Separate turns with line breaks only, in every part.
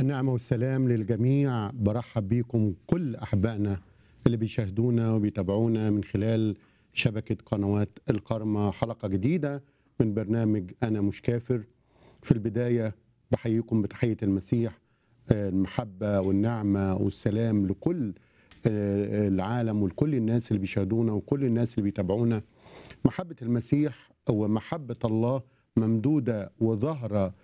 النعمة والسلام للجميع برحب بيكم كل أحبائنا اللي بيشاهدونا وبيتابعونا من خلال شبكة قنوات القرمة حلقة جديدة من برنامج أنا مش كافر في البداية بحييكم بتحية المسيح آه، المحبة والنعمة والسلام لكل آه، العالم ولكل الناس اللي بيشاهدونا وكل الناس اللي بيتابعونا محبة المسيح ومحبة الله ممدودة وظاهرة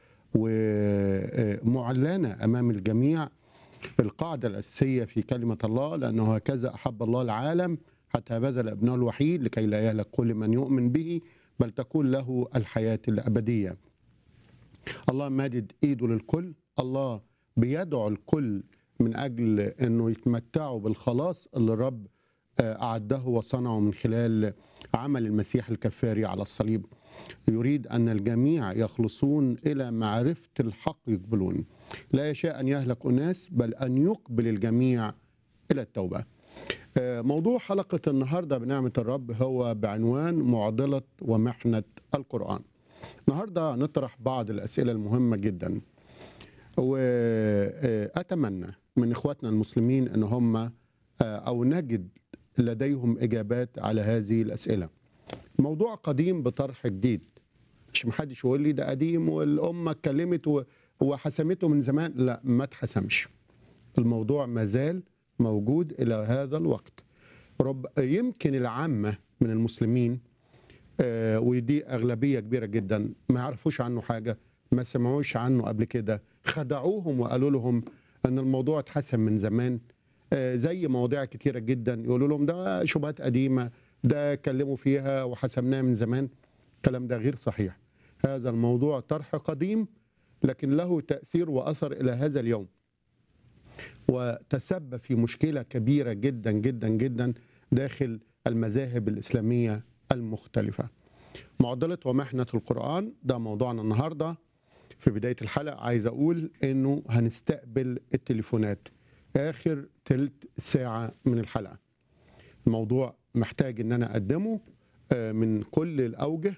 ومعلنة أمام الجميع القاعدة الأساسية في كلمة الله لأنه هكذا أحب الله العالم حتى بذل ابنه الوحيد لكي لا يهلك كل من يؤمن به بل تكون له الحياة الأبدية الله مادد إيده للكل الله بيدعو الكل من أجل أنه يتمتعوا بالخلاص اللي الرب آه، أعده وصنعه من خلال عمل المسيح الكفاري على الصليب يريد أن الجميع يخلصون إلى معرفة الحق يقبلون لا يشاء أن يهلك أناس بل أن يقبل الجميع إلى التوبة آه، موضوع حلقة النهاردة بنعمة الرب هو بعنوان معضلة ومحنة القرآن النهاردة نطرح بعض الأسئلة المهمة جدا وأتمنى من إخواتنا المسلمين أن هم آه، أو نجد لديهم إجابات على هذه الأسئلة موضوع قديم بطرح جديد مش محدش يقول لي ده قديم والأمة اتكلمت و- وحسمته من زمان لا ما اتحسمش الموضوع ما زال موجود إلى هذا الوقت رب يمكن العامة من المسلمين آه، ودي أغلبية كبيرة جدا ما يعرفوش عنه حاجة ما سمعوش عنه قبل كده خدعوهم وقالوا لهم أن الموضوع اتحسم من زمان آه، زي مواضيع كتيرة جدا يقولوا لهم ده شبهات قديمة ده اتكلموا فيها وحسمناها من زمان الكلام ده غير صحيح هذا الموضوع طرح قديم لكن له تأثير وأثر إلى هذا اليوم وتسبب في مشكلة كبيرة جدا جدا جدا داخل المذاهب الإسلامية المختلفة معضلة ومحنة القرآن ده موضوعنا النهاردة في بداية الحلقة عايز أقول إنه هنستقبل التليفونات آخر تلت ساعة من الحلقة الموضوع محتاج إن أنا أقدمه آه، من كل الأوجه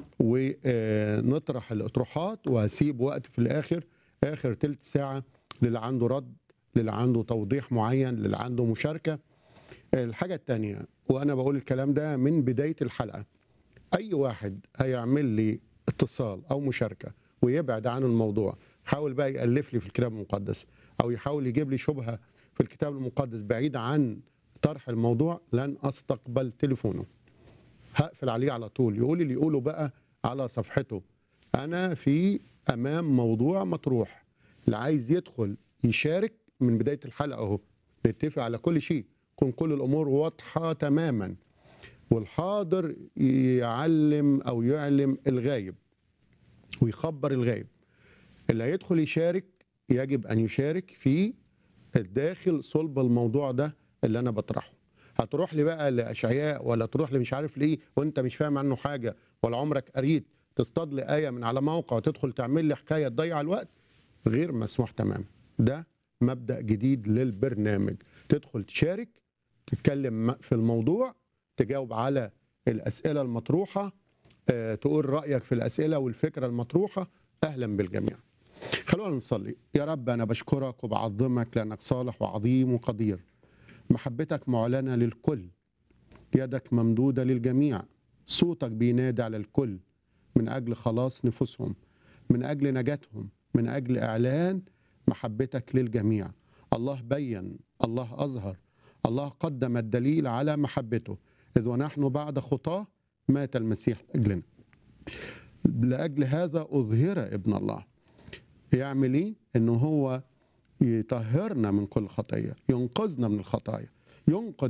ونطرح الأطروحات وهسيب وقت في الآخر آخر تلت ساعة للي عنده رد للي عنده توضيح معين للي عنده مشاركة الحاجة التانية وأنا بقول الكلام ده من بداية الحلقة أي واحد هيعمل لي اتصال أو مشاركة ويبعد عن الموضوع حاول بقى يألف لي في الكتاب المقدس أو يحاول يجيب لي شبهة في الكتاب المقدس بعيد عن طرح الموضوع لن أستقبل تليفونه هقفل عليه على طول يقول اللي يقوله بقى على صفحته أنا في أمام موضوع مطروح اللي عايز يدخل يشارك من بداية الحلقة أهو نتفق على كل شيء تكون كل الأمور واضحة تماما والحاضر يعلم أو يعلم الغايب ويخبر الغايب اللي هيدخل يشارك يجب أن يشارك في الداخل صلب الموضوع ده اللي أنا بطرحه هتروح لي بقى لأشعياء ولا تروح لي مش عارف ليه وانت مش فاهم عنه حاجة ولا عمرك قريت تصطاد لي آية من على موقع وتدخل تعمل لي حكاية تضيع الوقت غير مسموح تماما ده مبدأ جديد للبرنامج تدخل تشارك تتكلم في الموضوع تجاوب على الأسئلة المطروحة آه، تقول رأيك في الأسئلة والفكرة المطروحة أهلا بالجميع خلونا نصلي يا رب أنا بشكرك وبعظمك لأنك صالح وعظيم وقدير محبتك معلنة للكل يدك ممدودة للجميع صوتك بينادي على الكل من أجل خلاص نفوسهم من أجل نجاتهم من أجل إعلان محبتك للجميع الله بين الله أظهر الله قدم الدليل على محبته إذ ونحن بعد خطاه مات المسيح لأجلنا لأجل هذا أظهر ابن الله يعمل إيه؟ إنه هو يطهرنا من كل خطية ينقذنا من الخطايا ينقذ